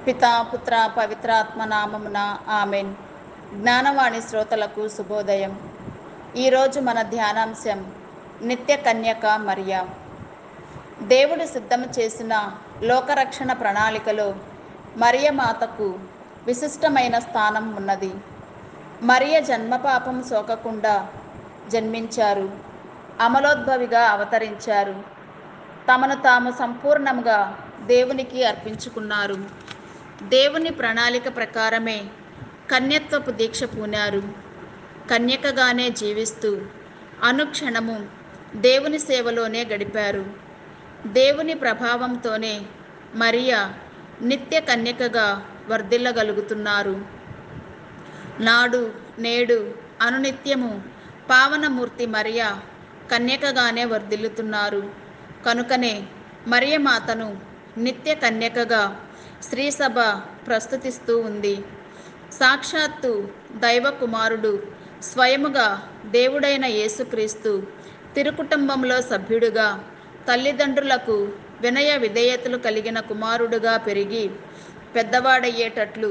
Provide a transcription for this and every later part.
పితా పుత్ర పవిత్రాత్మ నామమున ఆమెన్ జ్ఞానవాణి శ్రోతలకు శుభోదయం ఈరోజు మన ధ్యానాంశం నిత్య కన్యక మరియా దేవుడు సిద్ధం చేసిన లోకరక్షణ ప్రణాళికలో మరియ మాతకు విశిష్టమైన స్థానం ఉన్నది మరియ జన్మపాపం సోకకుండా జన్మించారు అమలోద్భవిగా అవతరించారు తమను తాము సంపూర్ణంగా దేవునికి అర్పించుకున్నారు దేవుని ప్రణాళిక ప్రకారమే కన్యత్వపు దీక్ష పూనారు కన్యకగానే జీవిస్తూ అనుక్షణము దేవుని సేవలోనే గడిపారు దేవుని ప్రభావంతోనే మరియా నిత్య కన్యకగా వర్ధిల్లగలుగుతున్నారు నాడు నేడు అనునిత్యము పావనమూర్తి మరియ కన్యకగానే వర్ధిల్లుతున్నారు కనుకనే మరియమాతను నిత్య కన్యకగా స్త్రీసభ ప్రస్తుతిస్తూ ఉంది సాక్షాత్తు దైవ కుమారుడు స్వయముగా దేవుడైన యేసుక్రీస్తు తిరుకుటుంబంలో సభ్యుడుగా తల్లిదండ్రులకు వినయ విధేయతలు కలిగిన కుమారుడుగా పెరిగి పెద్దవాడయ్యేటట్లు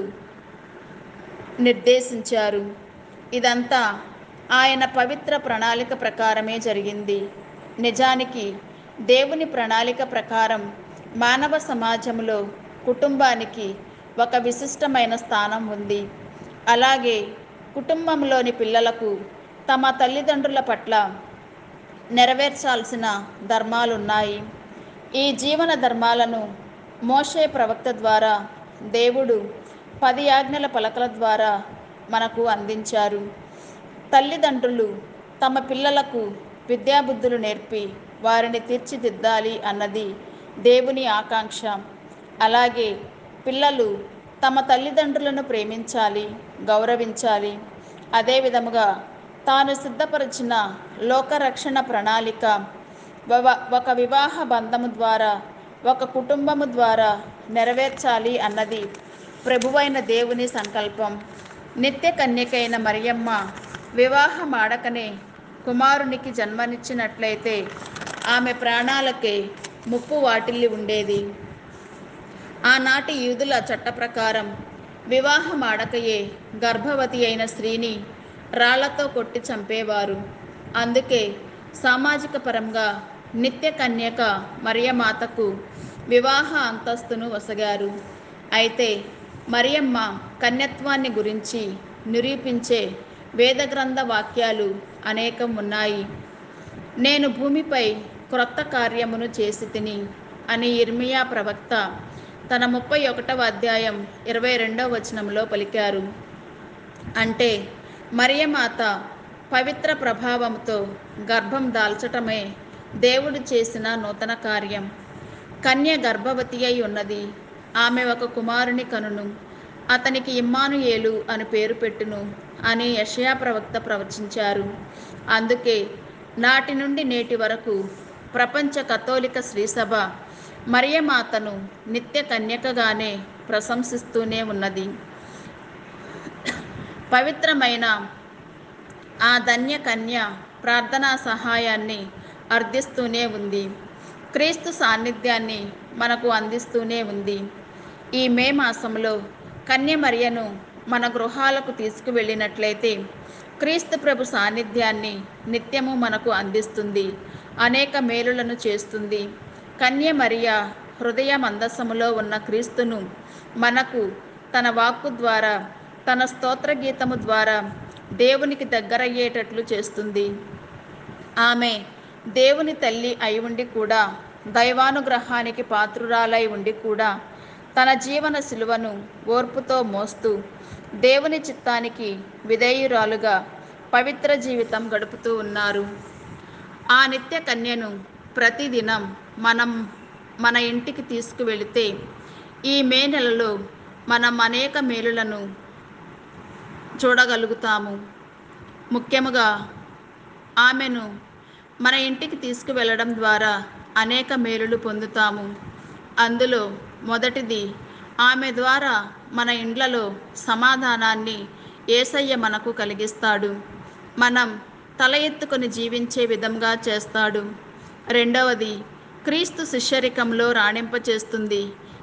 నిర్దేశించారు ఇదంతా ఆయన పవిత్ర ప్రణాళిక ప్రకారమే జరిగింది నిజానికి దేవుని ప్రణాళిక ప్రకారం మానవ సమాజంలో కుటుంబానికి ఒక విశిష్టమైన స్థానం ఉంది అలాగే కుటుంబంలోని పిల్లలకు తమ తల్లిదండ్రుల పట్ల నెరవేర్చాల్సిన ధర్మాలున్నాయి ఈ జీవన ధర్మాలను మోషే ప్రవక్త ద్వారా దేవుడు పది ఆజ్ఞల పలకల ద్వారా మనకు అందించారు తల్లిదండ్రులు తమ పిల్లలకు విద్యాబుద్ధులు నేర్పి వారిని తీర్చిదిద్దాలి అన్నది దేవుని ఆకాంక్ష అలాగే పిల్లలు తమ తల్లిదండ్రులను ప్రేమించాలి గౌరవించాలి అదే విధముగా తాను సిద్ధపరిచిన లోకరక్షణ ప్రణాళిక ఒక వివాహ బంధము ద్వారా ఒక కుటుంబము ద్వారా నెరవేర్చాలి అన్నది ప్రభువైన దేవుని సంకల్పం నిత్య కన్యకైన మరియమ్మ వివాహం ఆడకనే కుమారునికి జన్మనిచ్చినట్లయితే ఆమె ప్రాణాలకే ముప్పు వాటిల్లి ఉండేది ఆనాటి యూదుల చట్ట ప్రకారం వివాహం ఆడకయే గర్భవతి అయిన స్త్రీని రాళ్లతో కొట్టి చంపేవారు అందుకే సామాజిక పరంగా నిత్య కన్యక మరియమాతకు వివాహ అంతస్తును వసగారు అయితే మరియమ్మ కన్యత్వాన్ని గురించి నిరూపించే వేదగ్రంథ వాక్యాలు అనేకం ఉన్నాయి నేను భూమిపై క్రొత్త కార్యమును చేసి తిని అని ఇర్మియా ప్రవక్త తన ముప్పై ఒకటవ అధ్యాయం ఇరవై రెండవ వచనంలో పలికారు అంటే మరియమాత పవిత్ర ప్రభావంతో గర్భం దాల్చటమే దేవుడు చేసిన నూతన కార్యం కన్య గర్భవతి అయి ఉన్నది ఆమె ఒక కుమారుని కనును అతనికి ఇమ్మానుయేలు అని పేరు పెట్టును అని యషయా ప్రవక్త ప్రవచించారు అందుకే నాటి నుండి నేటి వరకు ప్రపంచ కథోలిక శ్రీసభ మరియమాతను నిత్య కన్యకగానే ప్రశంసిస్తూనే ఉన్నది పవిత్రమైన ఆ ధన్య కన్య ప్రార్థనా సహాయాన్ని అర్థిస్తూనే ఉంది క్రీస్తు సాన్నిధ్యాన్ని మనకు అందిస్తూనే ఉంది ఈ మే మాసంలో కన్యమరియను మన గృహాలకు తీసుకువెళ్ళినట్లయితే క్రీస్తు ప్రభు సాన్నిధ్యాన్ని నిత్యము మనకు అందిస్తుంది అనేక మేలులను చేస్తుంది కన్య మరియ హృదయ మందసములో ఉన్న క్రీస్తును మనకు తన వాక్కు ద్వారా తన స్తోత్ర గీతము ద్వారా దేవునికి దగ్గరయ్యేటట్లు చేస్తుంది ఆమె దేవుని తల్లి అయి ఉండి కూడా దైవానుగ్రహానికి పాత్రురాలై ఉండి కూడా తన జీవన శిలువను ఓర్పుతో మోస్తూ దేవుని చిత్తానికి విధేయురాలుగా పవిత్ర జీవితం గడుపుతూ ఉన్నారు ఆ నిత్య కన్యను ప్రతిదినం మనం మన ఇంటికి తీసుకువెళితే ఈ మే నెలలో మనం అనేక మేలులను చూడగలుగుతాము ముఖ్యముగా ఆమెను మన ఇంటికి తీసుకువెళ్ళడం ద్వారా అనేక మేలులు పొందుతాము అందులో మొదటిది ఆమె ద్వారా మన ఇండ్లలో సమాధానాన్ని ఏసయ్య మనకు కలిగిస్తాడు మనం తల ఎత్తుకొని జీవించే విధంగా చేస్తాడు రెండవది క్రీస్తు శిష్యరికంలో రాణింపచేస్తుంది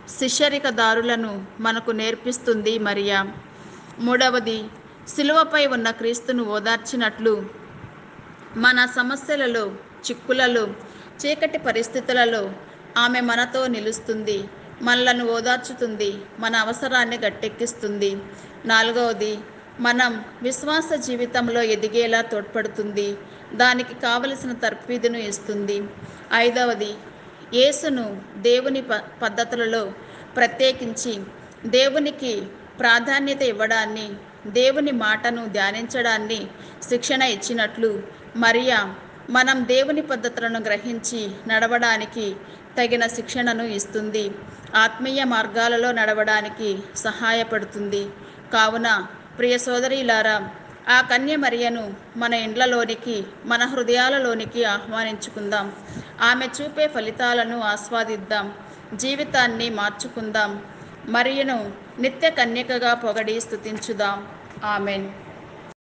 శిష్యరికదారులను మనకు నేర్పిస్తుంది మరియా మూడవది శిలువపై ఉన్న క్రీస్తును ఓదార్చినట్లు మన సమస్యలలో చిక్కులలో చీకటి పరిస్థితులలో ఆమె మనతో నిలుస్తుంది మనలను ఓదార్చుతుంది మన అవసరాన్ని గట్టెక్కిస్తుంది నాలుగవది మనం విశ్వాస జీవితంలో ఎదిగేలా తోడ్పడుతుంది దానికి కావలసిన తర్ఫీదును ఇస్తుంది ఐదవది యేసును దేవుని ప పద్ధతులలో ప్రత్యేకించి దేవునికి ప్రాధాన్యత ఇవ్వడాన్ని దేవుని మాటను ధ్యానించడాన్ని శిక్షణ ఇచ్చినట్లు మరియా మనం దేవుని పద్ధతులను గ్రహించి నడవడానికి తగిన శిక్షణను ఇస్తుంది ఆత్మీయ మార్గాలలో నడవడానికి సహాయపడుతుంది కావున ప్రియ సోదరిలారా ఆ కన్య మరియను మన ఇండ్లలోనికి మన హృదయాలలోనికి ఆహ్వానించుకుందాం ఆమె చూపే ఫలితాలను ఆస్వాదిద్దాం జీవితాన్ని మార్చుకుందాం మరియను నిత్య కన్యకగా పొగడి స్థుతించుదాం ఆమెన్